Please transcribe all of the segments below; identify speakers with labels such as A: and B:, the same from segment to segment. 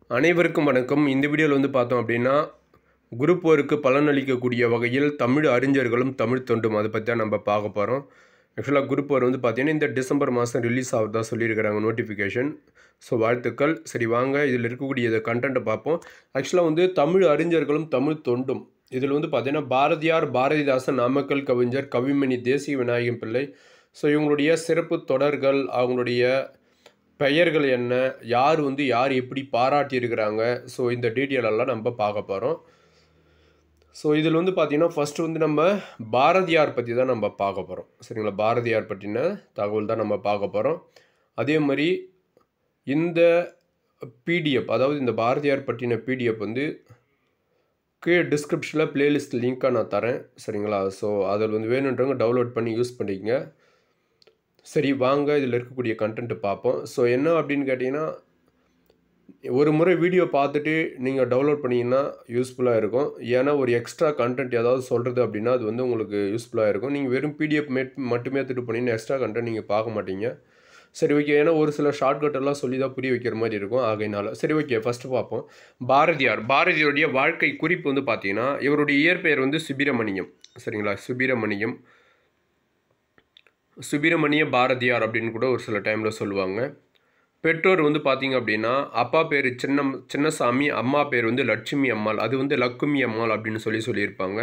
A: அனைவருக்கும் வணக்கம் இந்த வீடியோவில் வந்து பார்த்தோம் அப்படின்னா குரூப் போருக்கு பலனளிக்கக்கூடிய வகையில் தமிழ் அறிஞர்களும் தமிழ் தொண்டும் அதை பற்றி தான் நம்ம பார்க்க போகிறோம் ஆக்சுவலாக குரூப் போர் வந்து பார்த்தீங்கன்னா இந்த டிசம்பர் மாதம் ரிலீஸ் ஆகுதா சொல்லியிருக்கிறாங்க நோட்டிஃபிகேஷன் ஸோ வாழ்த்துக்கள் சரி வாங்க இதில் இருக்கக்கூடிய இதை கண்டென்ட்டை பார்ப்போம் ஆக்சுவலாக வந்து தமிழ் அறிஞர்களும் தமிழ் தொண்டும் இதில் வந்து பார்த்தீங்கன்னா பாரதியார் பாரதிதாசன் நாமக்கல் கவிஞர் கவிமணி தேசிய விநாயகம் பிள்ளை ஸோ இவங்களுடைய சிறப்பு தொடர்கள் அவங்களுடைய பெயர்கள் என்ன யார் வந்து யார் எப்படி பாராட்டியிருக்கிறாங்க ஸோ இந்த டீட்டெயில் எல்லாம் நம்ம பார்க்க போகிறோம் ஸோ இதில் வந்து பார்த்திங்கன்னா ஃபஸ்ட்டு வந்து நம்ம பாரதியார் பற்றி தான் நம்ம பார்க்க போகிறோம் சரிங்களா பாரதியார் பற்றின தகவல் தான் நம்ம பார்க்க போகிறோம் அதே மாதிரி இந்த பிடிஎஃப் அதாவது இந்த பாரதியார் பற்றின பிடிஎஃப் வந்து கீழே டிஸ்கிரிப்ஷனில் பிளேலிஸ்ட் லிங்க்காக நான் தரேன் சரிங்களா ஸோ அதில் வந்து வேணுன்றவங்க டவுன்லோட் பண்ணி யூஸ் பண்ணிக்கங்க சரி வாங்க இதில் இருக்கக்கூடிய கண்டென்ட்டு பார்ப்போம் ஸோ என்ன அப்படின்னு கேட்டிங்கன்னா ஒரு முறை வீடியோ பார்த்துட்டு நீங்கள் டவுன்லோட் பண்ணிங்கன்னா யூஸ்ஃபுல்லாக இருக்கும் ஏன்னா ஒரு எக்ஸ்ட்ரா கண்டென்ட் ஏதாவது சொல்கிறது அப்படின்னா அது வந்து உங்களுக்கு யூஸ்ஃபுல்லாக இருக்கும் நீங்கள் வெறும் பிடிஎஃப் மேட் மட்டுமே எடுத்துகிட்டு போனீங்கன்னா எக்ஸ்ட்ரா கண்டென்ட் நீங்கள் பார்க்க மாட்டீங்க சரி ஓகே ஏன்னா ஒரு சில ஷார்ட்கட் எல்லாம் சொல்லி தான் புரிய வைக்கிற மாதிரி இருக்கும் ஆகையினால சரி ஓகே ஃபஸ்ட்டு பார்ப்போம் பாரதியார் பாரதியாருடைய வாழ்க்கை குறிப்பு வந்து பார்த்தீங்கன்னா இவருடைய இயற்பெயர் வந்து சுப்பிரமணியம் சரிங்களா சுப்பிரமணியம் சுப்பிரமணிய பாரதியார் அப்படின்னு கூட ஒரு சில டைமில் சொல்லுவாங்க பெற்றோர் வந்து பார்த்தீங்க அப்படின்னா அப்பா பேர் சின்ன சின்னசாமி அம்மா பேர் வந்து லட்சுமி அம்மாள் அது வந்து லக்குமி அம்மாள் அப்படின்னு சொல்லி சொல்லியிருப்பாங்க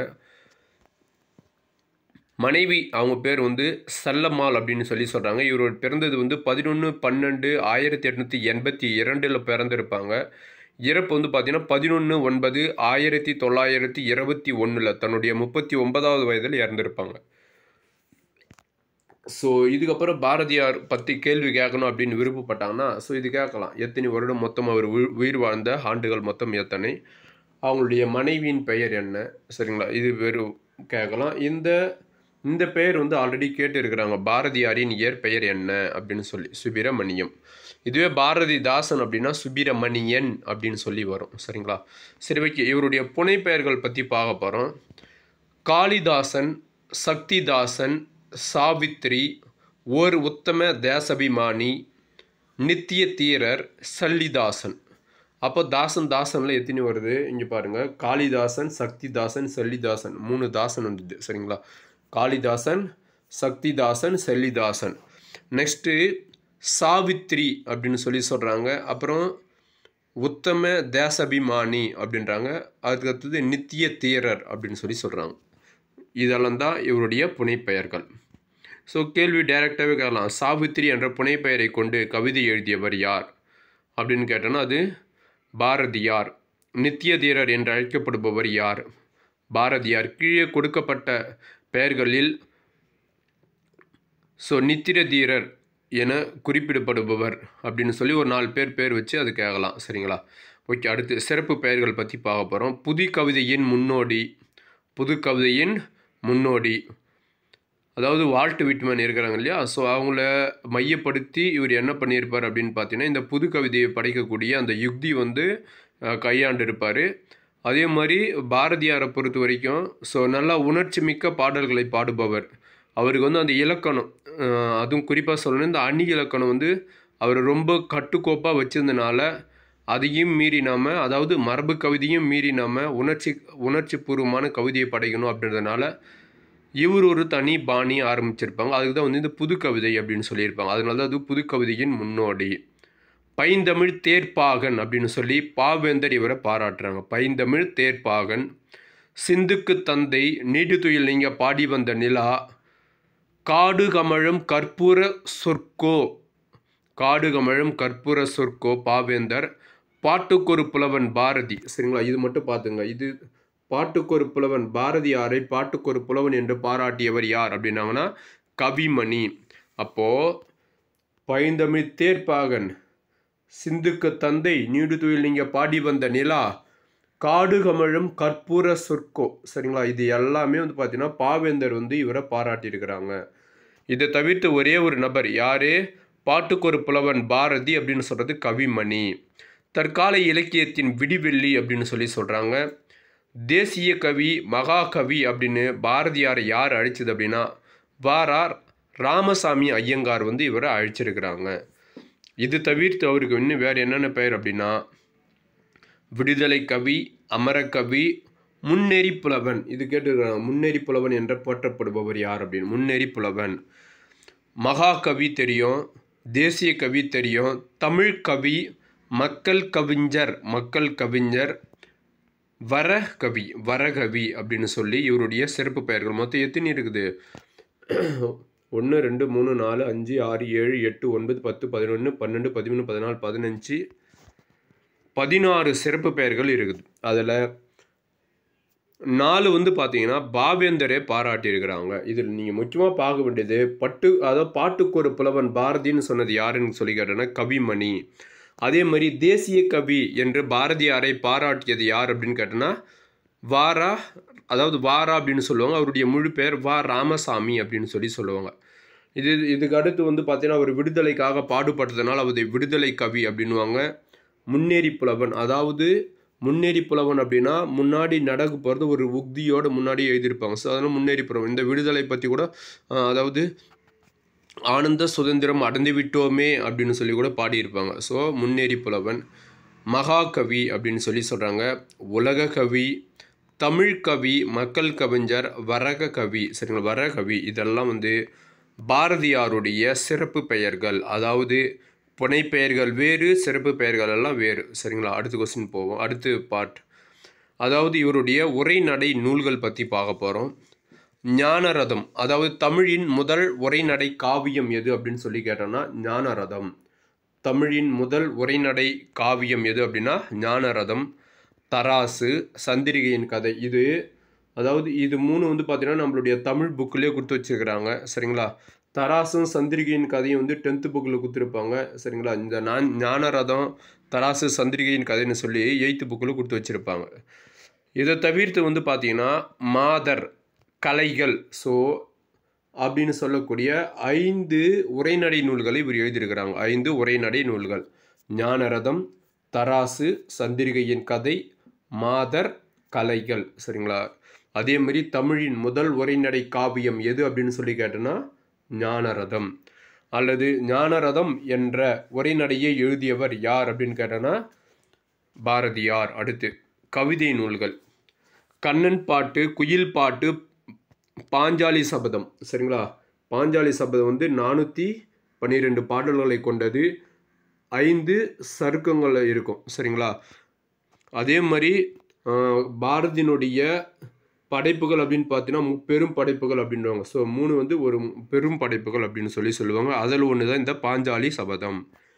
A: மனைவி அவங்க பேர் வந்து செல்லம்மாள் அப்படின்னு சொல்லி சொல்கிறாங்க இவர் பிறந்தது வந்து பதினொன்று பன்னெண்டு ஆயிரத்தி எட்நூற்றி எண்பத்தி இரண்டில் பிறந்திருப்பாங்க இறப்பு வந்து பார்த்தீங்கன்னா பதினொன்று ஒன்பது ஆயிரத்தி தொள்ளாயிரத்தி இருபத்தி ஒன்றில் தன்னுடைய முப்பத்தி ஒன்பதாவது வயதில் இறந்திருப்பாங்க ஸோ இதுக்கப்புறம் பாரதியார் பற்றி கேள்வி கேட்கணும் அப்படின்னு விருப்பப்பட்டாங்கன்னா ஸோ இது கேட்கலாம் எத்தனை வருடம் மொத்தம் அவர் உயிர் உயிர் வாழ்ந்த ஆண்டுகள் மொத்தம் எத்தனை அவங்களுடைய மனைவியின் பெயர் என்ன சரிங்களா இது வெறும் கேட்கலாம் இந்த இந்த பெயர் வந்து ஆல்ரெடி கேட்டிருக்கிறாங்க பாரதியாரின் இயற்பெயர் என்ன அப்படின்னு சொல்லி சுப்பிரமணியம் இதுவே பாரதிதாசன் அப்படின்னா சுப்பிரமணியன் அப்படின்னு சொல்லி வரும் சரிங்களா சரி ஓகே இவருடைய புனைப்பெயர்கள் பற்றி பார்க்க போகிறோம் காளிதாசன் சக்திதாசன் சாவித்ரி ஓர் உத்தம தேசபிமானி நித்திய தீரர் சல்லிதாசன் அப்போ தாசன் தாசனில் எத்தனை வருது இங்கே பாருங்கள் காளிதாசன் சக்திதாசன் செல்லிதாசன் மூணு தாசன் வந்தது சரிங்களா காளிதாசன் சக்திதாசன் செல்லிதாசன் நெக்ஸ்ட்டு சாவித்ரி அப்படின்னு சொல்லி சொல்கிறாங்க அப்புறம் உத்தம தேசபிமானி அப்படின்றாங்க அதுக்கு அடுத்தது நித்திய தீரர் அப்படின்னு சொல்லி சொல்கிறாங்க இதெல்லாம் தான் இவருடைய புனைப்பெயர்கள் ஸோ கேள்வி டைரெக்டாகவே கேட்கலாம் சாவித்திரி என்ற புனைப்பெயரை கொண்டு கவிதை எழுதியவர் யார் அப்படின்னு கேட்டோன்னா அது பாரதியார் நித்திய தீரர் என்று அழைக்கப்படுபவர் யார் பாரதியார் கீழே கொடுக்கப்பட்ட பெயர்களில் ஸோ நித்திர தீரர் என குறிப்பிடப்படுபவர் அப்படின்னு சொல்லி ஒரு நாலு பேர் பேர் வச்சு அது கேட்கலாம் சரிங்களா ஓகே அடுத்து சிறப்பு பெயர்கள் பற்றி பார்க்க போகிறோம் புது கவிதையின் முன்னோடி புது கவிதையின் முன்னோடி அதாவது வால்ட் விட்மன் இருக்கிறாங்க இல்லையா ஸோ அவங்கள மையப்படுத்தி இவர் என்ன பண்ணியிருப்பார் அப்படின்னு பார்த்தீங்கன்னா இந்த புது கவிதையை படைக்கக்கூடிய அந்த யுக்தி வந்து கையாண்டு இருப்பார் அதே மாதிரி பாரதியாரை பொறுத்த வரைக்கும் ஸோ நல்லா உணர்ச்சி மிக்க பாடல்களை பாடுபவர் அவருக்கு வந்து அந்த இலக்கணம் அதுவும் குறிப்பாக சொல்லணும் இந்த அணி இலக்கணம் வந்து அவர் ரொம்ப கட்டுக்கோப்பாக வச்சிருந்தனால அதையும் மீறி நாம் அதாவது மரபு கவிதையும் மீறி நாம் உணர்ச்சி உணர்ச்சி பூர்வமான கவிதையை படைக்கணும் அப்படின்றதுனால இவர் ஒரு தனி பாணி ஆரம்பிச்சிருப்பாங்க அதுக்கு தான் வந்து இந்த புது கவிதை அப்படின்னு சொல்லியிருப்பாங்க அதனால தான் அது புது கவிதையின் முன்னோடி பைந்தமிழ் தேர்ப்பாகன் அப்படின்னு சொல்லி பாவேந்தர் இவரை பாராட்டுறாங்க பைந்தமிழ் தேர்ப்பாகன் சிந்துக்கு தந்தை நீடுதுயில் நீங்கள் பாடி வந்த நிலா காடு கமழும் கற்பூர சொற்கோ காடு கமழும் கற்பூர சொற்கோ பாவேந்தர் பாட்டுக்கொரு புலவன் பாரதி சரிங்களா இது மட்டும் பார்த்துங்க இது பாட்டுக்கொரு புலவன் பாரதியாரை பாட்டுக்கொரு புலவன் என்று பாராட்டியவர் யார் அப்படின்னாங்கன்னா கவிமணி அப்போது பைந்தமிழ் தேர்ப்பாகன் சிந்துக்கு தந்தை நீடுதுயில் நீங்கள் பாடி வந்த நிலா காடு கமழும் கற்பூர சொற்கோ சரிங்களா இது எல்லாமே வந்து பார்த்தீங்கன்னா பாவேந்தர் வந்து இவரை பாராட்டியிருக்கிறாங்க இதை தவிர்த்து ஒரே ஒரு நபர் யாரு பாட்டுக்கொரு புலவன் பாரதி அப்படின்னு சொல்கிறது கவிமணி தற்கால இலக்கியத்தின் விடிவெள்ளி அப்படின்னு சொல்லி சொல்கிறாங்க தேசிய கவி மகாகவி அப்படின்னு பாரதியார் யார் அழைச்சது அப்படின்னா வாரார் ராமசாமி ஐயங்கார் வந்து இவரை அழைச்சிருக்கிறாங்க இது தவிர்த்து அவருக்கு இன்னும் வேறு என்னென்ன பெயர் அப்படின்னா விடுதலை கவி அமரக்கவி முன்னேறி புலவன் இது கேட்டுருக்காங்க முன்னேறி புலவன் என்று போற்றப்படுபவர் யார் அப்படின்னு முன்னேறி புலவன் மகாகவி தெரியும் தேசிய கவி தெரியும் தமிழ் கவி மக்கள் கவிஞர் மக்கள் கவிஞர் வரகவி வரகவி அப்படின்னு சொல்லி இவருடைய சிறப்பு பெயர்கள் மொத்தம் எத்தனை இருக்குது ஒன்று ரெண்டு மூணு நாலு அஞ்சு ஆறு ஏழு எட்டு ஒன்பது பத்து பதினொன்று பன்னெண்டு பதிமூணு பதினாலு பதினஞ்சு பதினாறு சிறப்பு பெயர்கள் இருக்குது அதில் நாலு வந்து பார்த்தீங்கன்னா பாவேந்தரே பாராட்டியிருக்கிறாங்க இதில் நீங்கள் முக்கியமாக பார்க்க வேண்டியது பட்டு அதாவது பாட்டுக்கு ஒரு புலவன் பாரதின்னு சொன்னது யாருன்னு சொல்லி கேட்டோன்னா கவிமணி அதே மாதிரி தேசிய கவி என்று பாரதியாரை பாராட்டியது யார் அப்படின்னு கேட்டோன்னா வாரா அதாவது வாரா அப்படின்னு சொல்லுவாங்க அவருடைய முழு பெயர் வா ராமசாமி அப்படின்னு சொல்லி சொல்லுவாங்க இது இதுக்கு அடுத்து வந்து பார்த்தீங்கன்னா அவர் விடுதலைக்காக பாடுபட்டதுனால அவர் விடுதலை கவி அப்படின்வாங்க முன்னேறி புலவன் அதாவது முன்னேறி புலவன் அப்படின்னா முன்னாடி நடக்க போகிறது ஒரு உக்தியோட முன்னாடி எழுதியிருப்பாங்க ஸோ அதனால் முன்னேறி புலவன் இந்த விடுதலை பற்றி கூட ஆஹ், அதாவது ஆனந்த சுதந்திரம் அடைந்து விட்டோமே அப்படின்னு சொல்லி கூட பாடியிருப்பாங்க ஸோ முன்னேறி புலவன் மகாகவி அப்படின்னு சொல்லி சொல்கிறாங்க உலக கவி தமிழ் கவி மக்கள் கவிஞர் வரக கவி சரிங்களா வரகவி இதெல்லாம் வந்து பாரதியாருடைய சிறப்பு பெயர்கள் அதாவது புனைப்பெயர்கள் வேறு சிறப்பு பெயர்கள் எல்லாம் வேறு சரிங்களா அடுத்த கொஸ்டின் போவோம் அடுத்து பார்ட் அதாவது இவருடைய உரைநடை நூல்கள் பற்றி பார்க்க போகிறோம் ஞானரதம் அதாவது தமிழின் முதல் உரைநடை காவியம் எது அப்படின்னு சொல்லி கேட்டோம்னா ஞானரதம் தமிழின் முதல் உரைநடை காவியம் எது அப்படின்னா ஞானரதம் தராசு சந்திரிகையின் கதை இது அதாவது இது மூணு வந்து பார்த்தீங்கன்னா நம்மளுடைய தமிழ் புக்கிலே கொடுத்து வச்சிருக்கிறாங்க சரிங்களா தராசும் சந்திரிகையின் கதையும் வந்து டென்த்து புக்கில் கொடுத்துருப்பாங்க சரிங்களா இந்த நான் ஞானரதம் தராசு சந்திரிகையின் கதைன்னு சொல்லி எயித்து புக்கில் கொடுத்து வச்சுருப்பாங்க இதை தவிர்த்து வந்து பார்த்தீங்கன்னா மாதர் கலைகள் ஸோ அப்படின்னு சொல்லக்கூடிய ஐந்து உரைநடை நூல்களை இவர் எழுதியிருக்கிறாங்க ஐந்து உரைநடை நூல்கள் ஞானரதம் தராசு சந்திரிகையின் கதை மாதர் கலைகள் சரிங்களா அதே மாதிரி தமிழின் முதல் உரைநடை காவியம் எது அப்படின்னு சொல்லி கேட்டோன்னா ஞானரதம் அல்லது ஞானரதம் என்ற உரைநடையை எழுதியவர் யார் அப்படின்னு கேட்டோன்னா பாரதியார் அடுத்து கவிதை நூல்கள் கண்ணன் பாட்டு குயில் பாட்டு பாஞ்சாலி சபதம் சரிங்களா பாஞ்சாலி சபதம் வந்து நானூற்றி பன்னிரெண்டு பாடல்களை கொண்டது ஐந்து சருக்கங்கள் இருக்கும் சரிங்களா அதே மாதிரி ஆஹ், பாரதியினுடைய படைப்புகள் அப்படின்னு பார்த்தீங்கன்னா முப்பெரும் படைப்புகள் அப்படின்வாங்க ஸோ மூணு வந்து ஒரு பெரும் படைப்புகள் அப்படின்னு சொல்லி சொல்லுவாங்க அதில் ஒன்று தான் இந்த பாஞ்சாலி சபதம்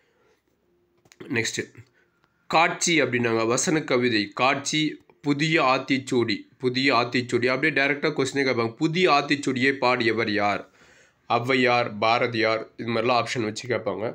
A: நெக்ஸ்ட்டு காட்சி அப்படின்னாங்க வசன கவிதை காட்சி புதிய ஆத்திச்சூடி புதிய ஆத்திச்சூடி அப்படியே டைரெக்டாக கொஸ்டினே கேட்பாங்க புதிய ஆத்திச்சூடியை பாடியவர் யார் ஔவையார் பாரதியார் இது மாதிரிலாம் ஆப்ஷன் வச்சு கேட்பாங்க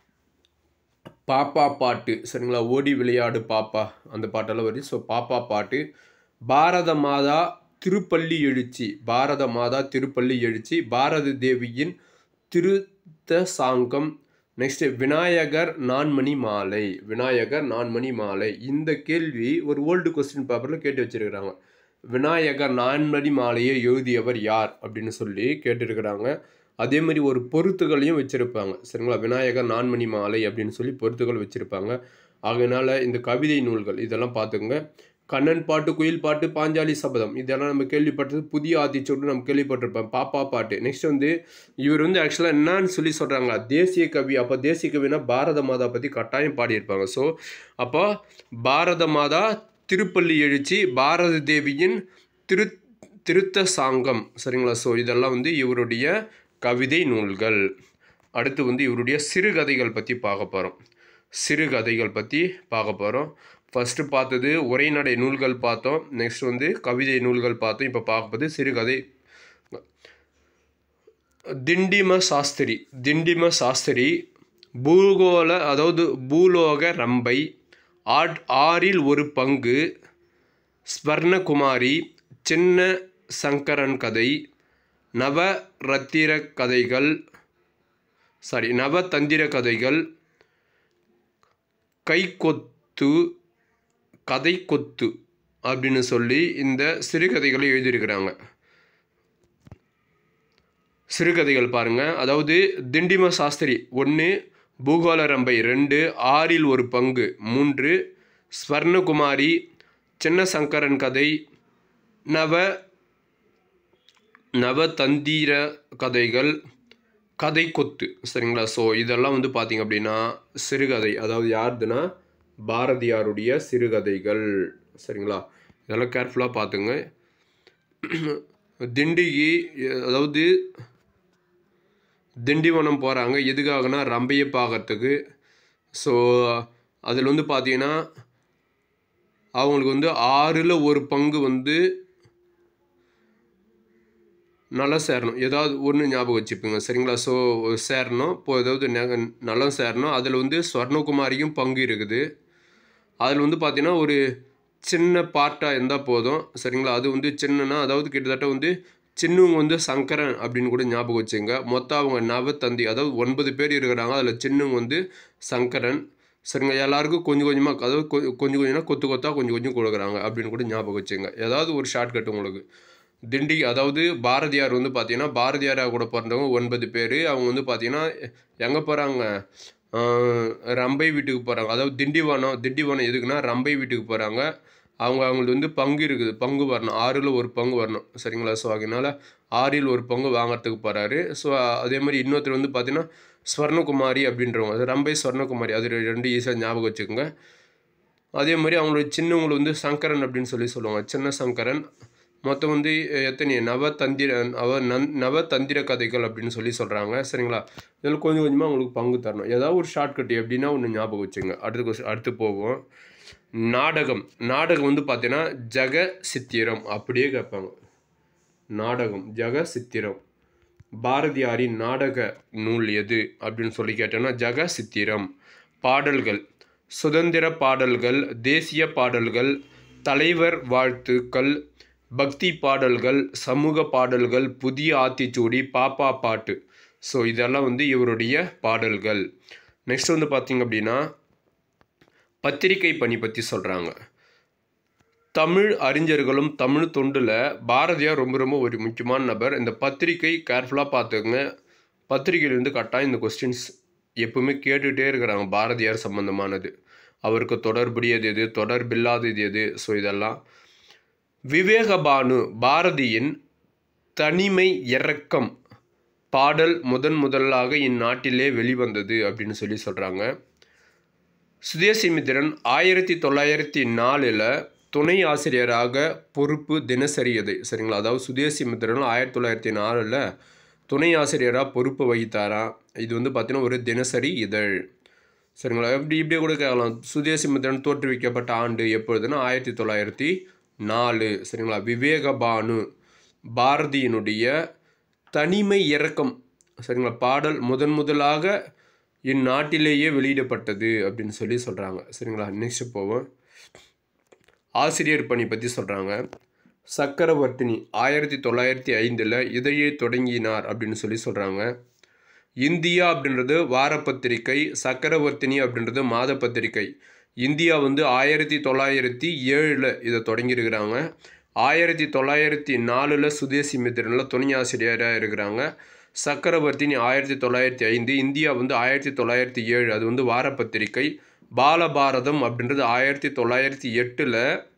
A: பாப்பா பாட்டு சரிங்களா ஓடி விளையாடு பாப்பா அந்த பாட்டெல்லாம் வருது ஸோ பாப்பா பாட்டு பாரத மாதா திருப்பள்ளி எழுச்சி பாரத மாதா திருப்பள்ளி எழுச்சி பாரத தேவியின் திருத்த சாங்கம் நெக்ஸ்ட் விநாயகர் நான்மணி மாலை விநாயகர் நான்மணி மாலை இந்த கேள்வி ஒரு ஓல்டு கொஸ்டின் பேப்பரில் கேட்டு வச்சிருக்கிறாங்க விநாயகர் நான்மணி மாலையை எழுதியவர் யார் அப்படின்னு சொல்லி கேட்டிருக்கிறாங்க அதே மாதிரி ஒரு பொருத்துகளையும் வச்சுருப்பாங்க சரிங்களா விநாயகர் நான்மணி மாலை அப்படின்னு சொல்லி பொருத்துகள் வச்சுருப்பாங்க ஆகையினால இந்த கவிதை நூல்கள் இதெல்லாம் பார்த்துங்க கண்ணன் பாட்டு குயில் பாட்டு பாஞ்சாலி சபதம் இதெல்லாம் நம்ம கேள்விப்பட்டது புதிய ஆத்திச்சூடு நம்ம கேள்விப்பட்டிருப்போம் பாப்பா பாட்டு நெக்ஸ்ட் வந்து இவர் வந்து ஆக்சுவலாக என்னன்னு சொல்லி சொல்கிறாங்க தேசிய கவி அப்போ தேசிய கவினா பாரத மாதா பற்றி கட்டாயம் பாடியிருப்பாங்க ஸோ அப்போ பாரத மாதா திருப்பள்ளி எழுச்சி பாரத தேவியின் திரு திருத்த சாங்கம் சரிங்களா ஸோ இதெல்லாம் வந்து இவருடைய கவிதை நூல்கள் அடுத்து வந்து இவருடைய சிறுகதைகள் பற்றி பார்க்க போகிறோம் சிறுகதைகள் பற்றி பார்க்க போகிறோம் ஃபஸ்ட்டு பார்த்தது உரைநடை நூல்கள் பார்த்தோம் நெக்ஸ்ட் வந்து கவிதை நூல்கள் பார்த்தோம் இப்போ பார்ப்பது சிறுகதை திண்டிம சாஸ்திரி திண்டிம சாஸ்திரி பூகோள அதாவது பூலோக ரம்பை ஆட் ஆறில் ஒரு பங்கு ஸ்வர்ணகுமாரி சின்ன சங்கரன் கதை நவரத்திர கதைகள் சாரி நவதந்திர கதைகள் கைக்கொத்து கதை கொத்து அப்படின்னு சொல்லி இந்த சிறுகதைகளை எழுதியிருக்கிறாங்க சிறுகதைகள் பாருங்க அதாவது திண்டிம சாஸ்திரி ஒன்று பூகோள ரம்பை ரெண்டு ஆறில் ஒரு பங்கு மூன்று ஸ்வர்ணகுமாரி சின்ன சங்கரன் கதை நவ நவதந்திர கதைகள் கதை கொத்து சரிங்களா ஸோ இதெல்லாம் வந்து பார்த்தீங்க அப்படின்னா சிறுகதை அதாவது யாருதுன்னா பாரதியாருடைய சிறுகதைகள் சரிங்களா இதெல்லாம் கேர்ஃபுல்லாக பார்த்துங்க திண்டிகி அதாவது திண்டிவனம் போகிறாங்க எதுக்காகனா ரம்பையை பார்க்கறதுக்கு ஸோ அதில் வந்து பார்த்தீங்கன்னா அவங்களுக்கு வந்து ஆறில் ஒரு பங்கு வந்து நல்லா சேரணும் ஏதாவது ஒன்று ஞாபகம் வச்சுப்போங்க சரிங்களா ஸோ சேரணும் இப்போ ஏதாவது நெ- நலம் சேரணும் அதில் வந்து ஸ்வர்ணகுமாரிக்கும் பங்கு இருக்குது அதில் வந்து பார்த்தீங்கன்னா ஒரு சின்ன பார்ட்டாக இருந்தால் போதும் சரிங்களா அது வந்து சின்னனா அதாவது கிட்டத்தட்ட வந்து சின்னவங்க வந்து சங்கரன் அப்படின்னு கூட ஞாபகம் வச்சுங்க மொத்தம் அவங்க நவத்தந்தி அதாவது ஒன்பது பேர் இருக்கிறாங்க அதில் சின்னவங்க வந்து சங்கரன் சரிங்க எல்லாருக்கும் கொஞ்சம் கொஞ்சமாக அதாவது கொ- கொஞ்சம் கொஞ்சமாக கொத்து கொத்தா கொஞ்சம் கொஞ்சம் கொடுக்குறாங்க அப்படின்னு கூட ஞாபகம் வச்சுங்க ஏதாவது ஒரு ஷார்ட்கட் உங்களுக்கு திண்டி அதாவது பாரதியார் வந்து பார்த்தீங்கன்னா பாரதியாராக கூட பிறந்தவங்க ஒன்பது பேர் அவங்க வந்து பார்த்தீங்கன்னா எங்கே போகிறாங்க ரம்பை வீட்டுக்கு போகிறாங்க அதாவது திண்டிவனம் திண்டிவனம் எதுக்குன்னா ரம்பை வீட்டுக்கு போகிறாங்க அவங்க அவங்களுக்கு வந்து பங்கு இருக்குது பங்கு வரணும் ஆறில் ஒரு பங்கு வரணும் சரிங்களா ஸோ அதனால் ஆறில் ஒரு பங்கு வாங்குறதுக்கு போகிறாரு ஸோ அதே மாதிரி இன்னொருத்தர் வந்து பார்த்தீங்கன்னா ஸ்வர்ணகுமாரி அப்படின்றவங்க அது ரம்பை ஸ்வர்ணகுமாரி அது ரெ- ரெண்டு ஈஸியாக ஞாபகம் வச்சுக்கோங்க அதே மாதிரி அவங்களோட சின்னவங்களை வந்து சங்கரன் அப்படின்னு சொல்லி சொல்லுவாங்க சின்ன சங்கரன் மொத்தம் வந்து எத்தனை நவ தந்திர நவ நன் நவ தந்திர கதைகள் அப்படின்னு சொல்லி சொல்கிறாங்க சரிங்களா இதில் கொஞ்சம் கொஞ்சமாக உங்களுக்கு பங்கு தரணும் ஏதாவது ஒரு ஷார்ட்கட் எப்படின்னா ஒன்று ஞாபகம் வச்சுங்க அடுத்த question- அடுத்து போவோம் நாடகம் நாடகம் வந்து பார்த்தீங்கன்னா ஜெக சித்திரம் அப்படியே கேட்பாங்க நாடகம் ஜெக சித்திரம் பாரதியாரின் நாடக நூல் எது அப்படின்னு சொல்லி கேட்டோன்னா ஜெக சித்திரம் பாடல்கள் சுதந்திர பாடல்கள் தேசிய பாடல்கள் தலைவர் வாழ்த்துக்கள் பக்தி பாடல்கள் சமூக பாடல்கள் புதிய ஆத்திச்சூடி பாப்பா பாட்டு ஸோ இதெல்லாம் வந்து இவருடைய பாடல்கள் நெக்ஸ்ட் வந்து பார்த்தீங்க அப்படின்னா பத்திரிகை பணி பற்றி சொல்கிறாங்க தமிழ் அறிஞர்களும் தமிழ் தொண்டில் பாரதியார் ரொம்ப ரொம்ப ஒரு முக்கியமான நபர் இந்த பத்திரிகை கேர்ஃபுல்லாக பார்த்துக்கங்க பத்திரிகையில் வந்து கட்டாயம் இந்த கொஸ்டின்ஸ் எப்பவுமே கேட்டுகிட்டே இருக்கிறாங்க பாரதியார் சம்பந்தமானது அவருக்கு தொடர்புடையது எது தொடர்பில்லாதது எது ஸோ இதெல்லாம் விவேகபானு பாரதியின் தனிமை இறக்கம் பாடல் முதன் முதலாக இந்நாட்டிலே வெளிவந்தது அப்படின்னு சொல்லி சொல்கிறாங்க சுதேசிமித்திரன் ஆயிரத்தி தொள்ளாயிரத்தி நாலில் துணை ஆசிரியராக பொறுப்பு தினசரி அது சரிங்களா அதாவது சுதேசிமித்திரன் ஆயிரத்தி தொள்ளாயிரத்தி நாலில் துணை ஆசிரியராக பொறுப்பு வகித்தாராம் இது வந்து பார்த்தீங்கன்னா ஒரு தினசரி இதழ் சரிங்களா எப்படி இப்படியே கூட கேட்கலாம் சுதேசிமித்திரன் தோற்றுவிக்கப்பட்ட ஆண்டு எப்பொழுதுன்னா ஆயிரத்தி தொள்ளாயிரத்தி நாலு சரிங்களா விவேகபானு பாரதியினுடைய தனிமை இறக்கம் சரிங்களா பாடல் முதன் முதலாக இந்நாட்டிலேயே வெளியிடப்பட்டது அப்படின்னு சொல்லி சொல்கிறாங்க சரிங்களா நெக்ஸ்ட் போவோம் ஆசிரியர் பணி பற்றி சொல்கிறாங்க சக்கரவர்த்தினி ஆயிரத்தி தொள்ளாயிரத்தி ஐந்தில் இதையே தொடங்கினார் அப்படின்னு சொல்லி சொல்கிறாங்க இந்தியா அப்படின்றது வாரப்பத்திரிகை சக்கரவர்த்தினி அப்படின்றது மாத பத்திரிகை இந்தியா வந்து ஆயிரத்தி தொள்ளாயிரத்தி ஏழில் இதை தொடங்கியிருக்கிறாங்க ஆயிரத்தி தொள்ளாயிரத்தி நாலில் சுதேசி மித்திரனில் துணை ஆசிரியராக இருக்கிறாங்க சக்கரவர்த்தினி ஆயிரத்தி தொள்ளாயிரத்தி ஐந்து இந்தியா வந்து ஆயிரத்தி தொள்ளாயிரத்தி ஏழு அது வந்து வாரப்பத்திரிகை பாலபாரதம் அப்படின்றது ஆயிரத்தி தொள்ளாயிரத்தி எட்டில்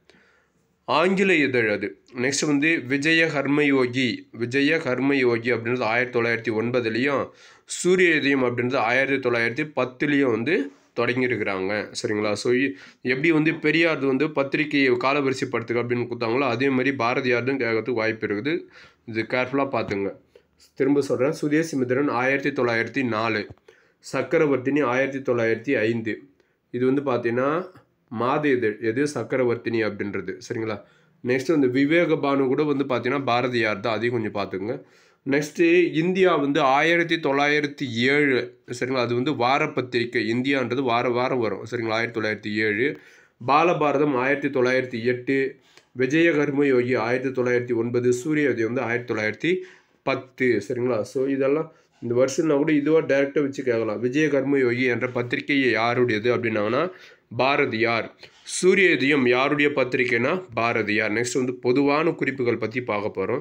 A: ஆங்கில இதழ் அது நெக்ஸ்ட் வந்து விஜய கர்மயோகி விஜய கர்மயோகி அப்படின்றது ஆயிரத்தி தொள்ளாயிரத்தி ஒன்பதுலேயும் சூரிய இதயம் அப்படின்றது ஆயிரத்தி தொள்ளாயிரத்தி பத்துலேயும் வந்து தொடங்கியிருக்கிறாங்க சரிங்களா ஸோ எப்படி வந்து பெரியார் வந்து பத்திரிகையை காலவரிசைப்படுத்துக அப்படின்னு கொடுத்தாங்களோ அதே மாதிரி பாரதியார்டும் கேட்கறதுக்கு வாய்ப்பு இருக்குது இது கேர்ஃபுல்லாக பார்த்துங்க திரும்ப சொல்கிறேன் சுதேசி மித்திரன் ஆயிரத்தி தொள்ளாயிரத்தி நாலு சக்கரவர்த்தினி ஆயிரத்தி தொள்ளாயிரத்தி ஐந்து இது வந்து பார்த்தீங்கன்னா மாத இதழ் எது சக்கரவர்த்தினி அப்படின்றது சரிங்களா நெக்ஸ்ட் வந்து விவேகபானு கூட வந்து பார்த்தீங்கன்னா பாரதியார் தான் அதையும் கொஞ்சம் பார்த்துங்க நெக்ஸ்ட்டு இந்தியா வந்து ஆயிரத்தி தொள்ளாயிரத்தி ஏழு சரிங்களா அது வந்து வாரப்பத்திரிக்கை இந்தியான்றது வார வாரம் வரும் சரிங்களா ஆயிரத்தி தொள்ளாயிரத்தி ஏழு பாலபாரதம் ஆயிரத்தி தொள்ளாயிரத்தி எட்டு விஜய கர்மயோகி ஆயிரத்தி தொள்ளாயிரத்தி ஒன்பது சூரியோதயம் வந்து ஆயிரத்தி தொள்ளாயிரத்தி பத்து சரிங்களா ஸோ இதெல்லாம் இந்த வருஷம்னா கூட இதுவாக டைரெக்டாக வச்சு கேட்கலாம் விஜய கர்மயோகி என்ற பத்திரிகை யாருடையது அப்படின்னாங்கன்னா பாரதியார் சூரியோதயம் யாருடைய பத்திரிக்கைனா பாரதியார் நெக்ஸ்ட் வந்து பொதுவான குறிப்புகள் பற்றி பார்க்க போகிறோம்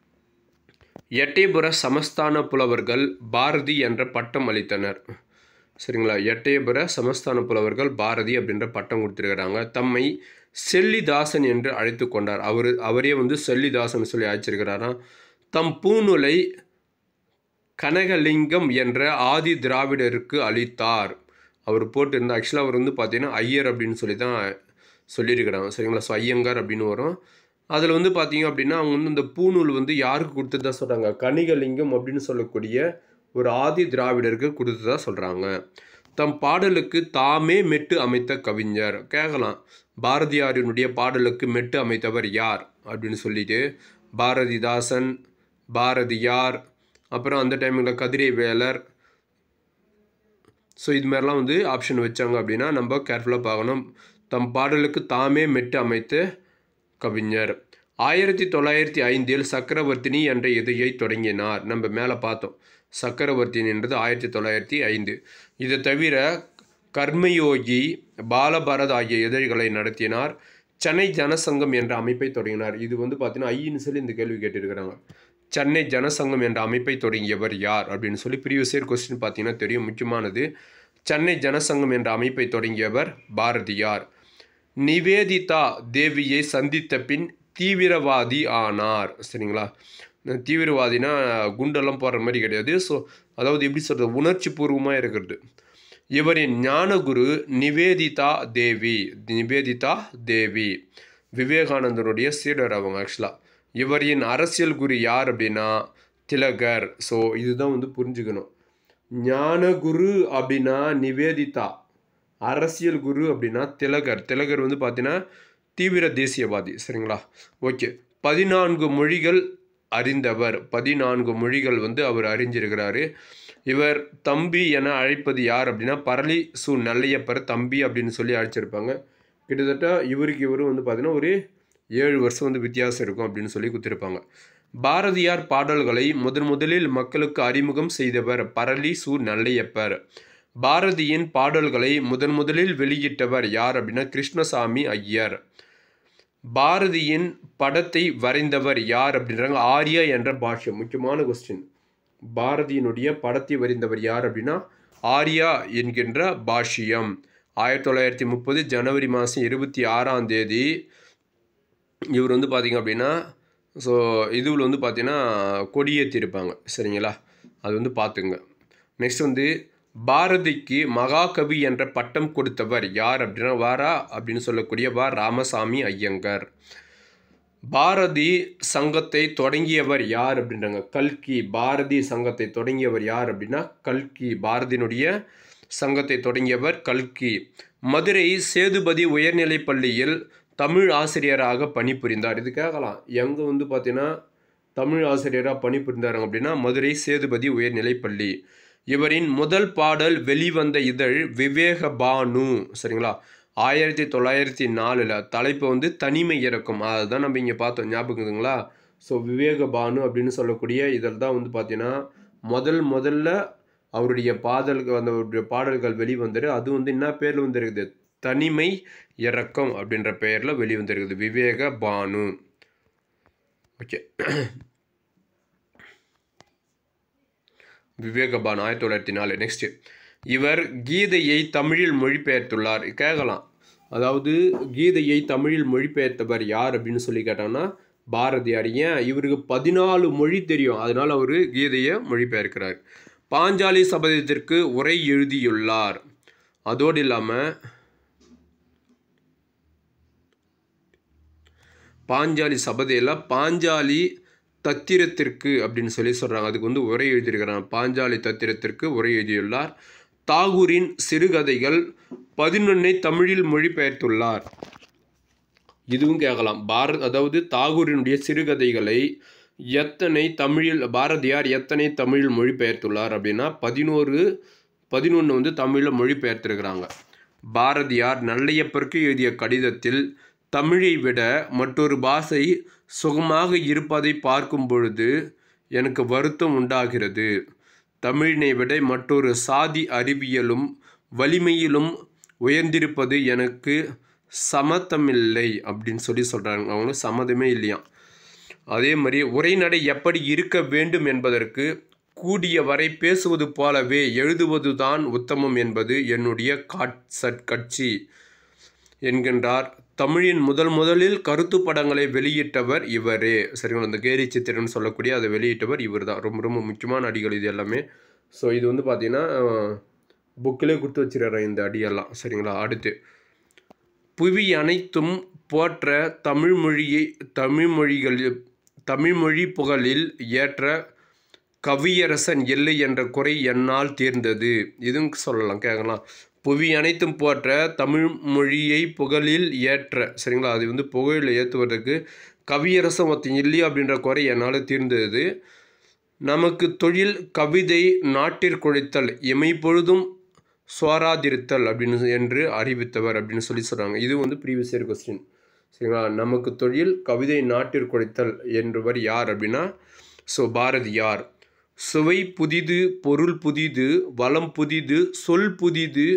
A: எட்டயபுர சமஸ்தான புலவர்கள் பாரதி என்ற பட்டம் அளித்தனர் சரிங்களா எட்டயபுர சமஸ்தான புலவர்கள் பாரதி அப்படின்ற பட்டம் கொடுத்துருக்கிறாங்க தம்மை செல்லிதாசன் என்று அழைத்து கொண்டார் அவர் அவரே வந்து செல்லிதாசன் சொல்லி அழைச்சிருக்கிறாராம் தம் பூநூலை கனகலிங்கம் என்ற ஆதி திராவிடருக்கு அளித்தார் அவர் போட்டிருந்த ஆக்சுவலாக அவர் வந்து பார்த்தீங்கன்னா ஐயர் அப்படின்னு சொல்லி தான் சொல்லியிருக்கிறாங்க சரிங்களா ஸோ ஐயங்கார் அப்படின்னு வரும் அதில் வந்து பார்த்தீங்க அப்படின்னா அவங்க வந்து இந்த பூநூல் வந்து யாருக்கு கொடுத்ததா சொல்கிறாங்க கனிகலிங்கம் அப்படின்னு சொல்லக்கூடிய ஒரு ஆதி திராவிடருக்கு கொடுத்ததா சொல்கிறாங்க தம் பாடலுக்கு தாமே மெட்டு அமைத்த கவிஞர் கேட்கலாம் பாரதியாரினுடைய பாடலுக்கு மெட்டு அமைத்தவர் யார் அப்படின்னு சொல்லிட்டு பாரதிதாசன் பாரதியார் அப்புறம் அந்த டைமில் கதிரை வேலர் ஸோ இது மாதிரிலாம் வந்து ஆப்ஷன் வச்சாங்க அப்படின்னா நம்ம கேர்ஃபுல்லாக பார்க்கணும் தம் பாடலுக்கு தாமே மெட்டு அமைத்த கவிஞர் ஆயிரத்தி தொள்ளாயிரத்தி ஐந்தில் சக்கரவர்த்தினி என்ற இதழை தொடங்கினார் நம்ம மேலே பார்த்தோம் சக்கரவர்த்தினின்றது ஆயிரத்தி தொள்ளாயிரத்தி ஐந்து இதை தவிர கர்மயோகி பாலபாரத் ஆகிய இதழ்களை நடத்தினார் சென்னை ஜனசங்கம் என்ற அமைப்பை தொடங்கினார் இது வந்து பார்த்தீங்கன்னா ஐயின்னு சொல்லி இந்த கேள்வி கேட்டிருக்கிறாங்க சென்னை ஜனசங்கம் என்ற அமைப்பை தொடங்கியவர் யார் அப்படின்னு சொல்லி ப்ரீவியஸ் இயர் கொஸ்டின் பார்த்தீங்கன்னா தெரியும் முக்கியமானது சென்னை ஜனசங்கம் என்ற அமைப்பை தொடங்கியவர் பாரதியார் நிவேதிதா தேவியை சந்தித்த பின் தீவிரவாதி ஆனார் சரிங்களா தீவிரவாதினா குண்டெல்லாம் போடுற மாதிரி கிடையாது ஸோ அதாவது எப்படி சொல்கிறது உணர்ச்சி பூர்வமாக இருக்கிறது இவரின் ஞானகுரு நிவேதிதா தேவி நிவேதிதா தேவி விவேகானந்தருடைய சீடர் அவங்க ஆக்சுவலாக இவரின் அரசியல் குரு யார் அப்படின்னா திலகர் ஸோ இதுதான் வந்து புரிஞ்சுக்கணும் ஞானகுரு அப்படின்னா நிவேதிதா அரசியல் குரு அப்படின்னா திலகர் திலகர் வந்து பார்த்தீங்கன்னா தீவிர தேசியவாதி சரிங்களா ஓகே பதினான்கு மொழிகள் அறிந்தவர் பதினான்கு மொழிகள் வந்து அவர் அறிஞ்சிருக்கிறாரு இவர் தம்பி என அழைப்பது யார் அப்படின்னா பரளி சு நல்லையப்பர் தம்பி அப்படின்னு சொல்லி அழைச்சிருப்பாங்க கிட்டத்தட்ட இவருக்கு இவரும் வந்து பார்த்தீங்கன்னா ஒரு ஏழு வருஷம் வந்து வித்தியாசம் இருக்கும் அப்படின்னு சொல்லி கொடுத்துருப்பாங்க பாரதியார் பாடல்களை முதன் முதலில் மக்களுக்கு அறிமுகம் செய்தவர் பரளி சு நல்லையப்பர் பாரதியின் பாடல்களை முதன் முதலில் வெளியிட்டவர் யார் அப்படின்னா கிருஷ்ணசாமி ஐயர் பாரதியின் படத்தை வரைந்தவர் யார் அப்படின்றாங்க ஆர்யா என்ற பாஷ்யம் முக்கியமான கொஸ்டின் பாரதியினுடைய படத்தை வரைந்தவர் யார் அப்படின்னா ஆர்யா என்கின்ற பாஷ்யம் ஆயிரத்தி தொள்ளாயிரத்தி முப்பது ஜனவரி மாதம் இருபத்தி ஆறாம் தேதி இவர் வந்து பார்த்திங்க அப்படின்னா ஸோ இதுவில் வந்து பார்த்தீங்கன்னா கொடியேற்றிருப்பாங்க சரிங்களா அது வந்து பார்த்துங்க நெக்ஸ்ட் வந்து பாரதிக்கு மகாகவி என்ற பட்டம் கொடுத்தவர் யார் அப்படின்னா வாரா அப்படின்னு சொல்லக்கூடிய வா ராமசாமி ஐயங்கர் பாரதி சங்கத்தை தொடங்கியவர் யார் அப்படின்றாங்க கல்கி பாரதி சங்கத்தை தொடங்கியவர் யார் அப்படின்னா கல்கி பாரதியினுடைய சங்கத்தை தொடங்கியவர் கல்கி மதுரை சேதுபதி உயர்நிலைப் பள்ளியில் தமிழ் ஆசிரியராக பணிபுரிந்தார் இது கேட்கலாம் எங்கே வந்து பார்த்தீங்கன்னா தமிழ் ஆசிரியராக பணிபுரிந்தாருங்க அப்படின்னா மதுரை சேதுபதி உயர்நிலைப்பள்ளி இவரின் முதல் பாடல் வெளிவந்த இதழ் விவேக பானு சரிங்களா ஆயிரத்தி தொள்ளாயிரத்தி நாலில் தலைப்பு வந்து தனிமை இறக்கும் அதுதான் நம்ம இங்கே பார்த்தோம் ஞாபகங்களா ஸோ விவேக பானு அப்படின்னு சொல்லக்கூடிய இதில் தான் வந்து பார்த்தீங்கன்னா முதல் முதல்ல அவருடைய பாடல்கள் அந்த அவருடைய பாடல்கள் வெளிவந்துரு அது வந்து என்ன பேரில் வந்துருக்குது தனிமை இறக்கம் அப்படின்ற பெயரில் வெளிவந்திருக்குது விவேக பானு ஓகே விவேகபான் ஆயிரத்தி தொள்ளாயிரத்தி நாலு நெக்ஸ்ட்டு இவர் கீதையை தமிழில் மொழிபெயர்த்துள்ளார் கேட்கலாம் அதாவது கீதையை தமிழில் மொழிபெயர்த்தவர் யார் அப்படின்னு சொல்லி கேட்டோம்னா பாரதியார் ஏன் இவருக்கு பதினாலு மொழி தெரியும் அதனால் அவர் கீதையை மொழிபெயர்க்கிறார் பாஞ்சாலி சபதத்திற்கு உரை எழுதியுள்ளார் அதோடு இல்லாமல் பாஞ்சாலி சபதையில் பாஞ்சாலி தத்திரத்திற்கு அப்படின்னு சொல்லி சொல்கிறாங்க அதுக்கு வந்து உரை எழுதியிருக்கிறாங்க பாஞ்சாலி தத்திரத்திற்கு உரை எழுதியுள்ளார் தாகூரின் சிறுகதைகள் பதினொன்னை தமிழில் மொழிபெயர்த்துள்ளார் இதுவும் கேட்கலாம் பாரத் அதாவது தாகூரினுடைய சிறுகதைகளை எத்தனை தமிழில் பாரதியார் எத்தனை தமிழில் மொழிபெயர்த்துள்ளார் அப்படின்னா பதினோரு பதினொன்று வந்து தமிழில் மொழிபெயர்த்திருக்கிறாங்க பாரதியார் நல்லையப்பருக்கு எழுதிய கடிதத்தில் தமிழை விட மற்றொரு பாஷை சுகமாக இருப்பதை பார்க்கும் பொழுது எனக்கு வருத்தம் உண்டாகிறது தமிழினை விட மற்றொரு சாதி அறிவியலும் வலிமையிலும் உயர்ந்திருப்பது எனக்கு சமத்தமில்லை அப்படின்னு சொல்லி சொல்கிறாங்க அவங்களுக்கு சம்மதமே இல்லையாம் அதே மாதிரி உரைநடை எப்படி இருக்க வேண்டும் என்பதற்கு கூடிய வரை பேசுவது போலவே எழுதுவதுதான் உத்தமம் என்பது என்னுடைய காட்சட் கட்சி என்கின்றார் தமிழின் முதல் முதலில் கருத்து படங்களை வெளியிட்டவர் இவரே சரிங்களா இந்த கேரி சித்திரன் சொல்லக்கூடிய அதை வெளியிட்டவர் இவர் தான் ரொம்ப ரொம்ப முக்கியமான அடிகள் இது எல்லாமே ஸோ இது வந்து பார்த்தீங்கன்னா புக்கிலே கொடுத்து வச்சிருக்கிறேன் இந்த அடியெல்லாம் சரிங்களா அடுத்து புவி அனைத்தும் போற்ற தமிழ் மொழியை தமிழ் மொழிகளில் தமிழ்மொழி புகழில் ஏற்ற கவியரசன் இல்லை என்ற குறை என்னால் தீர்ந்தது இதுவும் சொல்லலாம் கேட்கலாம் புவி அனைத்தும் போற்ற தமிழ் மொழியை புகழில் ஏற்ற சரிங்களா அது வந்து புகழில் ஏற்றுவதற்கு கவியரசன் ஒருத்தன் இல்லை அப்படின்ற குறை என்னால் தீர்ந்தது நமக்கு தொழில் கவிதை நாட்டிற்குழைத்தல் எமைப்பொழுதும் சோராதிருத்தல் அப்படின்னு என்று அறிவித்தவர் அப்படின்னு சொல்லி சொல்கிறாங்க இது வந்து ப்ரீவியஸ் இயர் கொஸ்டின் சரிங்களா நமக்கு தொழில் கவிதை நாட்டிற்குழைத்தல் என்றவர் யார் அப்படின்னா ஸோ பாரதியார் சுவை புதிது பொருள் புதிது வளம் புதிது சொல் புதிது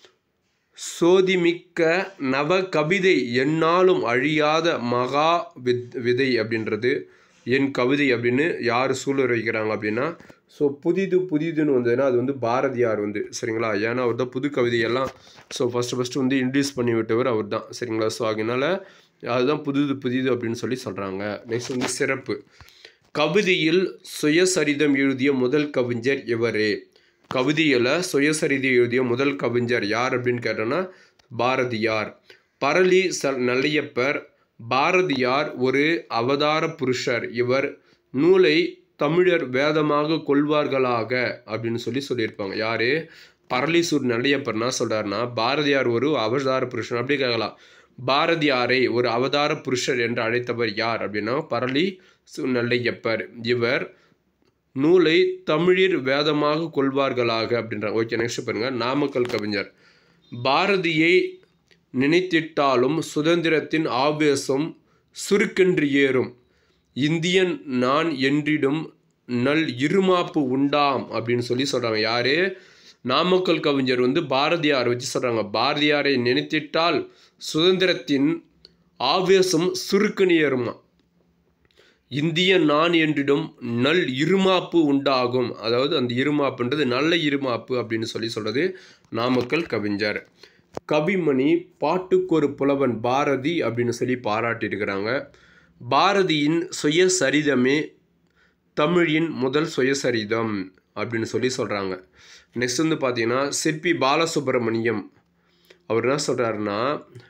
A: சோதிமிக்க நவ கவிதை எந்நாளும் அழியாத மகா வித் விதை அப்படின்றது என் கவிதை அப்படின்னு யார் சூழல் வைக்கிறாங்க அப்படின்னா ஸோ புதிது புதிதுன்னு வந்ததுன்னா அது வந்து பாரதியார் வந்து சரிங்களா ஏன்னா அவர் தான் புது கவிதையெல்லாம் ஸோ ஃபஸ்ட்டு ஃபஸ்ட்டு வந்து இன்ட்ரடியூஸ் பண்ணி விட்டவர் அவர் தான் சரிங்களா ஸோ அதனால் அதுதான் புதுது புதிது அப்படின்னு சொல்லி சொல்கிறாங்க நெக்ஸ்ட் வந்து சிறப்பு கவிதையில் சுயசரிதம் எழுதிய முதல் கவிஞர் இவரே கவிதையில் சுயசரிதை எழுதிய முதல் கவிஞர் யார் அப்படின்னு கேட்டோன்னா பாரதியார் பரளி ச நல்லையப்பர் பாரதியார் ஒரு அவதார புருஷர் இவர் நூலை தமிழர் வேதமாக கொள்வார்களாக அப்படின்னு சொல்லி சொல்லியிருப்பாங்க யார் பரளிசூர் நல்லையப்பர்னா சொல்கிறாருன்னா பாரதியார் ஒரு அவதார புருஷன் அப்படி கேட்கலாம் பாரதியாரை ஒரு அவதார புருஷர் என்று அழைத்தவர் யார் அப்படின்னா பரளி சு நல்லையப்பர் இவர் நூலை தமிழில் வேதமாக கொள்வார்களாக அப்படின்றாங்க ஓகே நெக்ஸ்ட் பாருங்க நாமக்கல் கவிஞர் பாரதியை நினைத்திட்டாலும் சுதந்திரத்தின் ஆவேசம் சுருக்கென்று ஏறும் இந்தியன் நான் என்றிடும் நல் இருமாப்பு உண்டாம் அப்படின்னு சொல்லி சொல்கிறாங்க யாரு நாமக்கல் கவிஞர் வந்து பாரதியார் வச்சு சொல்கிறாங்க பாரதியாரை நினைத்திட்டால் சுதந்திரத்தின் ஆவேசம் சுருக்குன்னு ஏறுமா இந்திய நான் என்றிடும் நல் இருமாப்பு உண்டாகும் அதாவது அந்த இருமாப்புன்றது நல்ல இருமாப்பு அப்படின்னு சொல்லி சொல்கிறது நாமக்கல் கவிஞர் கவிமணி பாட்டுக்கொரு புலவன் பாரதி அப்படின்னு சொல்லி பாராட்டியிருக்கிறாங்க பாரதியின் சுயசரிதமே தமிழின் முதல் சுயசரிதம் அப்படின்னு சொல்லி சொல்கிறாங்க நெக்ஸ்ட் வந்து பார்த்தீங்கன்னா சிற்பி பாலசுப்ரமணியம் அவர் என்ன சொல்கிறாருன்னா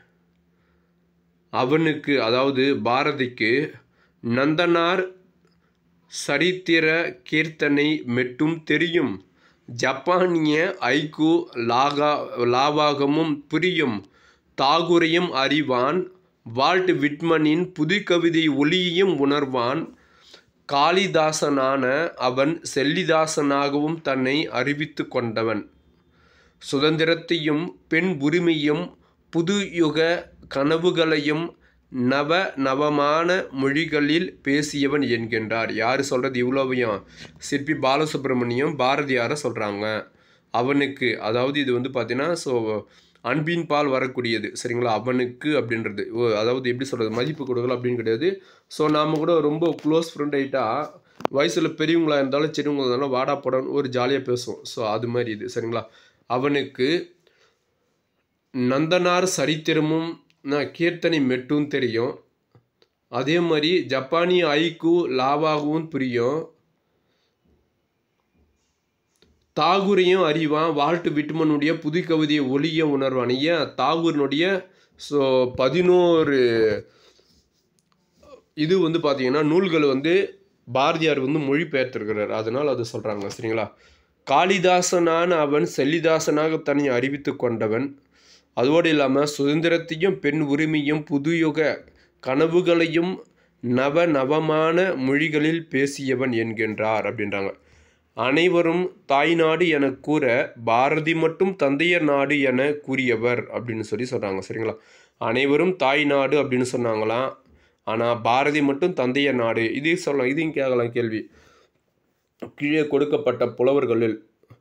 A: அவனுக்கு அதாவது பாரதிக்கு நந்தனார் சரித்திர கீர்த்தனை மெட்டும் தெரியும் ஜப்பானிய ஐக்கு லாகா லாவாகமும் புரியும் தாகுரையும் அறிவான் வால்ட் விட்மனின் புதுக்கவிதை ஒளியையும் உணர்வான் காளிதாசனான அவன் செல்லிதாசனாகவும் தன்னை அறிவித்து கொண்டவன் சுதந்திரத்தையும் பெண் உரிமையும் புது யுக கனவுகளையும் நவ நவமான மொழிகளில் பேசியவன் என்கின்றார் யார் சொல்கிறது இவ்வளோவையும் சிற்பி பாலசுப்ரமணியம் பாரதியாரை சொல்கிறாங்க அவனுக்கு அதாவது இது வந்து பார்த்தீங்கன்னா ஸோ அன்பின் பால் வரக்கூடியது சரிங்களா அவனுக்கு அப்படின்றது ஓ அதாவது எப்படி சொல்கிறது மதிப்பு கொடுக்கல அப்படின்னு கிடையாது ஸோ நாம் கூட ரொம்ப க்ளோஸ் ஃப்ரெண்ட் ஆகிட்டா வயசில் பெரியவங்களா இருந்தாலும் சின்னவங்களா இருந்தாலும் வாடா போடன்னு ஒரு ஜாலியாக பேசுவோம் ஸோ அது மாதிரி இது சரிங்களா அவனுக்கு நந்தனார் சரித்திரமும் கீர்த்தனை மெட்டும் தெரியும் அதே மாதிரி ஜப்பானிய ஐக்கு லாவாகவும் புரியும் தாகூரையும் அறிவான் வால்ட் விட்மனுடைய புது கவிதையை ஒளிய உணர்வான் ஏன் தாகூரினுடைய ஸோ பதினோரு இது வந்து பார்த்தீங்கன்னா நூல்கள் வந்து பாரதியார் வந்து மொழிபெயர்த்திருக்கிறார் அதனால் அது சொல்கிறாங்க சரிங்களா காளிதாசனான அவன் செல்லிதாசனாக தன்னை அறிவித்து கொண்டவன் அதோடு இல்லாமல் சுதந்திரத்தையும் பெண் உரிமையும் புதுயுக கனவுகளையும் நவ நவமான மொழிகளில் பேசியவன் என்கின்றார் அப்படின்றாங்க அனைவரும் தாய்நாடு என கூற பாரதி மட்டும் தந்தையர் நாடு என கூறியவர் அப்படின்னு சொல்லி சொல்கிறாங்க சரிங்களா அனைவரும் தாய் நாடு அப்படின்னு சொன்னாங்களாம் ஆனால் பாரதி மட்டும் தந்தையர் நாடு இது சொல்லலாம் இதையும் கேட்கலாம் கேள்வி கீழே கொடுக்கப்பட்ட புலவர்களில்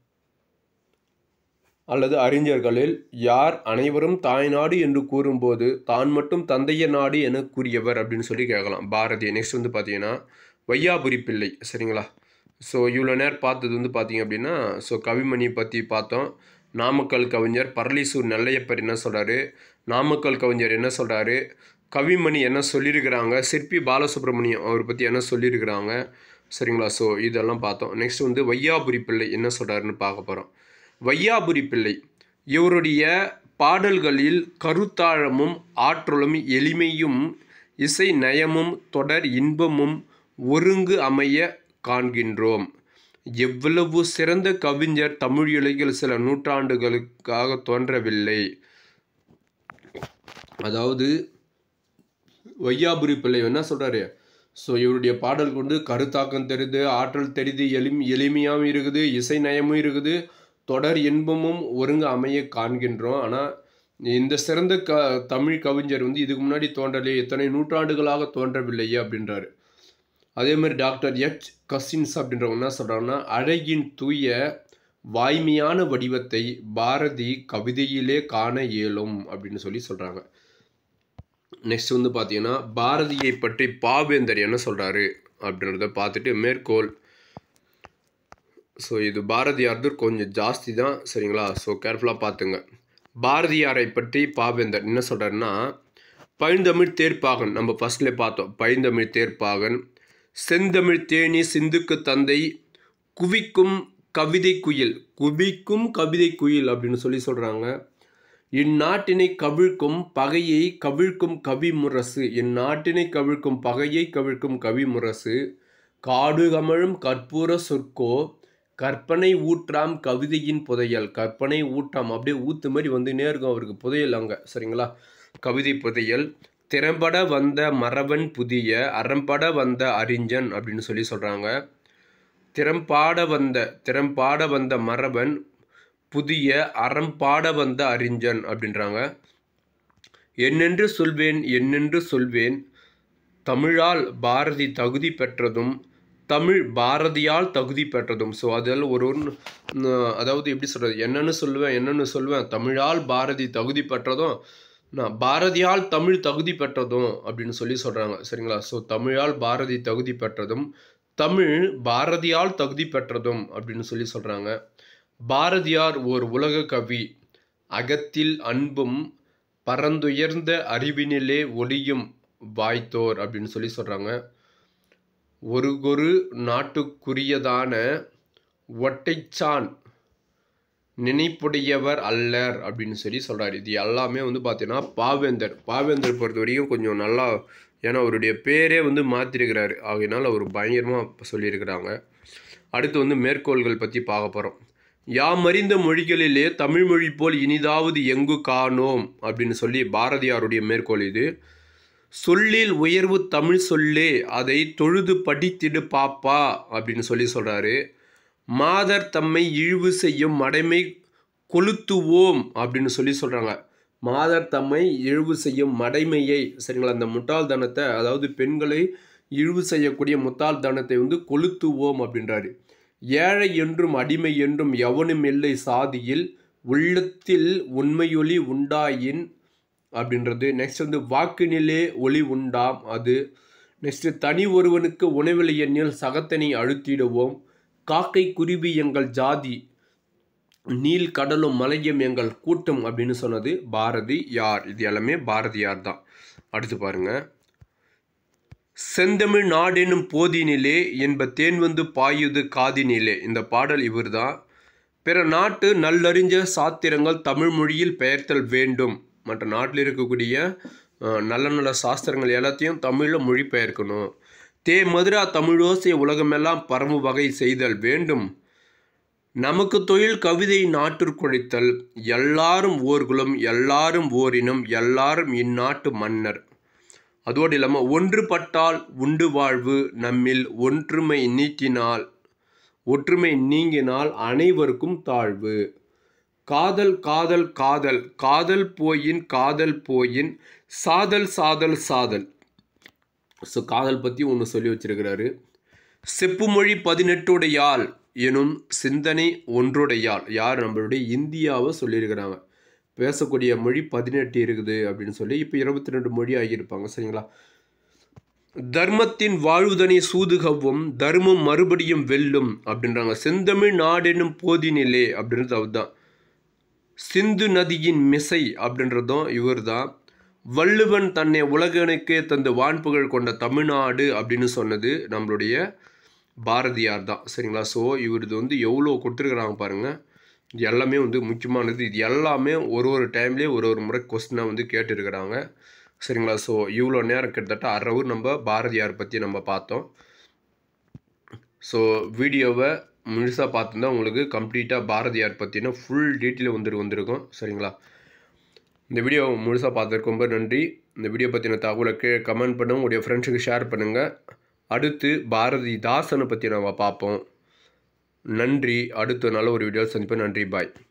A: அல்லது அறிஞர்களில் யார் அனைவரும் தாய்நாடு என்று கூறும்போது தான் மட்டும் தந்தையர் நாடு என கூறியவர் அப்படின்னு சொல்லி கேட்கலாம் பாரதி நெக்ஸ்ட் வந்து பார்த்தீங்கன்னா வையாபுரி பிள்ளை சரிங்களா ஸோ இவ்வளோ நேரம் பார்த்தது வந்து பார்த்தீங்க அப்படின்னா ஸோ கவிமணி பற்றி பார்த்தோம் நாமக்கல் கவிஞர் பரளிசூர் நெல்லையப்பர் என்ன சொல்கிறாரு நாமக்கல் கவிஞர் என்ன சொல்கிறாரு கவிமணி என்ன சொல்லியிருக்கிறாங்க சிற்பி பாலசுப்ரமணியம் அவர் பற்றி என்ன சொல்லியிருக்கிறாங்க சரிங்களா ஸோ இதெல்லாம் பார்த்தோம் நெக்ஸ்ட் வந்து வையாபுரி பிள்ளை என்ன சொல்கிறாருன்னு பார்க்க போகிறோம் வையாபுரி பிள்ளை இவருடைய பாடல்களில் கருத்தாழமும் ஆற்றலும் எளிமையும் இசை நயமும் தொடர் இன்பமும் ஒருங்கு அமைய காண்கின்றோம் எவ்வளவு சிறந்த கவிஞர் தமிழ் இலக்கில் சில நூற்றாண்டுகளுக்காக தோன்றவில்லை அதாவது வையாபுரி பிள்ளை என்ன சொல்கிறாரு ஸோ இவருடைய பாடல் கொண்டு கருத்தாக்கம் தெரியுது ஆற்றல் தெரியுது எளிம் எளிமையாகவும் இருக்குது இசை நயமும் இருக்குது தொடர் இன்பமும் ஒருங்கு அமைய காண்கின்றோம் ஆனால் இந்த சிறந்த க தமிழ் கவிஞர் வந்து இதுக்கு முன்னாடி தோன்றலையே எத்தனை நூற்றாண்டுகளாக தோன்றவில்லையே அப்படின்றாரு அதே மாதிரி டாக்டர் எச் கசின்ஸ் அப்படின்றவங்க என்ன சொல்கிறாங்கன்னா அழகின் தூய வாய்மையான வடிவத்தை பாரதி கவிதையிலே காண இயலும் அப்படின்னு சொல்லி சொல்கிறாங்க நெக்ஸ்ட் வந்து பார்த்தீங்கன்னா பாரதியை பற்றி பாவேந்தர் என்ன சொல்கிறாரு அப்படின்றத பார்த்துட்டு மேற்கோள் ஸோ இது பாரதியார்து கொஞ்சம் ஜாஸ்தி தான் சரிங்களா ஸோ கேர்ஃபுல்லாக பார்த்துங்க பாரதியாரை பற்றி பாவேந்தர் என்ன சொல்கிறாருன்னா பைந்தமிழ் தேர்ப்பாகன் நம்ம ஃபஸ்ட்லேயே பார்த்தோம் பைந்தமிழ் தேர்ப்பாகன் செந்தமிழ் தேனி சிந்துக்கு தந்தை குவிக்கும் கவிதை குயில் குவிக்கும் கவிதை குயில் அப்படின்னு சொல்லி சொல்கிறாங்க இந்நாட்டினை கவிழ்க்கும் பகையை கவிழ்க்கும் கவி முரசு இந்நாட்டினை கவிழ்க்கும் பகையை கவிழ்க்கும் கவி முரசு காடு கமழும் கற்பூர சொற்கோ கற்பனை ஊற்றாம் கவிதையின் புதையல் கற்பனை ஊற்றாம் அப்படியே ஊத்து மாதிரி வந்துனே இருக்கும் அவருக்கு புதையல் அங்கே சரிங்களா கவிதை புதையல் திறம்பட வந்த மரபன் புதிய அறம்பட வந்த அறிஞன் அப்படின்னு சொல்லி சொல்கிறாங்க திறம்பாட வந்த திறம்பாட வந்த மரபன் புதிய அறம்பாட வந்த அறிஞன் அப்படின்றாங்க என்னென்று சொல்வேன் என்னென்று சொல்வேன் தமிழால் பாரதி தகுதி பெற்றதும் தமிழ் பாரதியால் தகுதி பெற்றதும் ஸோ அதில் ஒரு ஒரு அதாவது எப்படி சொல்கிறது என்னென்னு சொல்லுவேன் என்னென்னு சொல்லுவேன் தமிழால் பாரதி தகுதி பெற்றதும் நான் பாரதியால் தமிழ் தகுதி பெற்றதும் அப்படின்னு சொல்லி சொல்கிறாங்க சரிங்களா ஸோ தமிழால் பாரதி தகுதி பெற்றதும் தமிழ் பாரதியால் தகுதி பெற்றதும் அப்படின்னு சொல்லி சொல்கிறாங்க பாரதியார் ஓர் உலக கவி அகத்தில் அன்பும் பரந்துயர்ந்த அறிவினிலே ஒளியும் வாய்த்தோர் அப்படின்னு சொல்லி சொல்கிறாங்க ஒரு ஒரு நாட்டுக்குரியதான ஒட்டைச்சான் நினைப்புடையவர் அல்லர் அப்படின்னு சொல்லி சொல்கிறார் இது எல்லாமே வந்து பார்த்தீங்கன்னா பாவேந்தர் பாவேந்தர் பொறுத்த வரைக்கும் கொஞ்சம் நல்லா ஏன்னா அவருடைய பேரே வந்து மாற்றிருக்கிறாரு ஆகையினால் அவர் பயங்கரமாக சொல்லியிருக்கிறாங்க அடுத்து வந்து மேற்கோள்கள் பற்றி பார்க்க போகிறோம் யாம் அறிந்த மொழிகளிலே தமிழ் மொழி போல் இனிதாவது எங்கு காணோம் அப்படின்னு சொல்லி பாரதியாருடைய மேற்கோள் இது சொல்லில் உயர்வு தமிழ் சொல்லே அதை தொழுது படித்திடு பாப்பா அப்படின்னு சொல்லி சொல்கிறாரு மாதர் தம்மை இழிவு செய்யும் மடைமை கொளுத்துவோம் அப்படின்னு சொல்லி சொல்கிறாங்க மாதர் தம்மை இழிவு செய்யும் மடைமையை சரிங்களா அந்த முட்டாள்தனத்தை அதாவது பெண்களை இழிவு செய்யக்கூடிய முட்டாள்தனத்தை வந்து கொளுத்துவோம் அப்படின்றாரு ஏழை என்றும் அடிமை என்றும் எவனும் இல்லை சாதியில் உள்ளத்தில் உண்மையொலி உண்டாயின் அப்படின்றது நெக்ஸ்ட் வந்து வாக்கினிலே ஒளி உண்டாம் அது நெக்ஸ்ட் தனி ஒருவனுக்கு உணவிலை எண்ணில் சகத்தனை அழுத்திடுவோம் காக்கை குருவி எங்கள் ஜாதி நீல் கடலும் மலையும் எங்கள் கூட்டம் அப்படின்னு சொன்னது பாரதி யார் இது எல்லாமே பாரதியார் தான் அடுத்து பாருங்க செந்தமிழ் நாடெனும் போதினிலே என்ப தேன் வந்து பாயுது காதினிலே இந்த பாடல் இவர்தான் பிற நாட்டு நல்லறிஞ்ச சாத்திரங்கள் தமிழ் மொழியில் பெயர்த்தல் வேண்டும் மற்ற நாட்டில் இருக்கக்கூடிய அஹ், நல்ல நல்ல சாஸ்திரங்கள் எல்லாத்தையும் தமிழில் மொழிபெயர்க்கணும் தே மதுரா தமிழோசை உலகமெல்லாம் பரவும் வகை செய்தல் வேண்டும் நமக்கு தொழில் கவிதை நாட்டிற்குழைத்தல் எல்லாரும் ஓர்குலம் எல்லாரும் ஓரினம் எல்லாரும் இந்நாட்டு மன்னர் அதோடு இல்லாமல் ஒன்றுபட்டால் உண்டு வாழ்வு நம்மில் ஒற்றுமை நீட்டினால் ஒற்றுமை நீங்கினால் அனைவருக்கும் தாழ்வு காதல் காதல் காதல் காதல் போயின் காதல் போயின் சாதல் சாதல் சாதல் ஸோ காதல் பற்றி ஒன்று சொல்லி வச்சிருக்கிறாரு செப்புமொழி பதினெட்டுடையாள் எனும் சிந்தனை ஒன்றுடையாள் யார் நம்மளுடைய இந்தியாவை சொல்லியிருக்கிறாங்க பேசக்கூடிய மொழி பதினெட்டு இருக்குது அப்படின்னு சொல்லி இப்போ இருபத்தி ரெண்டு மொழி ஆகியிருப்பாங்க சரிங்களா தர்மத்தின் வாழ்வுதனை சூதுகவும் தர்மம் மறுபடியும் வெல்லும் அப்படின்றாங்க செந்தமிழ் நாடெனும் போதினிலே அப்படின்றது அதுதான் சிந்து நதியின் மிசை அப்படின்றதும் இவர் தான் வள்ளுவன் தன்னை உலகனுக்கே தந்து வான்புகழ் கொண்ட தமிழ்நாடு அப்படின்னு சொன்னது நம்மளுடைய பாரதியார் தான் சரிங்களா ஸோ இவரது வந்து எவ்வளோ கொடுத்துருக்குறாங்க பாருங்கள் இது எல்லாமே வந்து முக்கியமானது இது எல்லாமே ஒரு ஒரு டைம்லேயே ஒரு ஒரு முறை கொஸ்டினாக வந்து கேட்டுருக்குறாங்க சரிங்களா ஸோ இவ்வளோ நேரம் கிட்டத்தட்ட அரை ஹவர் நம்ம பாரதியார் பற்றி நம்ம பார்த்தோம் ஸோ வீடியோவை முழுசாக பார்த்துருந்தா உங்களுக்கு கம்ப்ளீட்டாக பாரதியார் பற்றின ஃபுல் டீட்டெயில் வந்துரு வந்திருக்கும் சரிங்களா இந்த வீடியோ முழுசாக பார்த்ததுக்கு ரொம்ப நன்றி இந்த வீடியோ பற்றின தகவலுக்கு கமெண்ட் பண்ணுங்கள் உங்களுடைய ஃப்ரெண்ட்ஸுக்கு ஷேர் பண்ணுங்கள் அடுத்து பாரதிதாசனை பற்றி நம்ம பார்ப்போம் நன்றி அடுத்த நல்ல ஒரு வீடியோ சந்திப்போம் நன்றி பாய்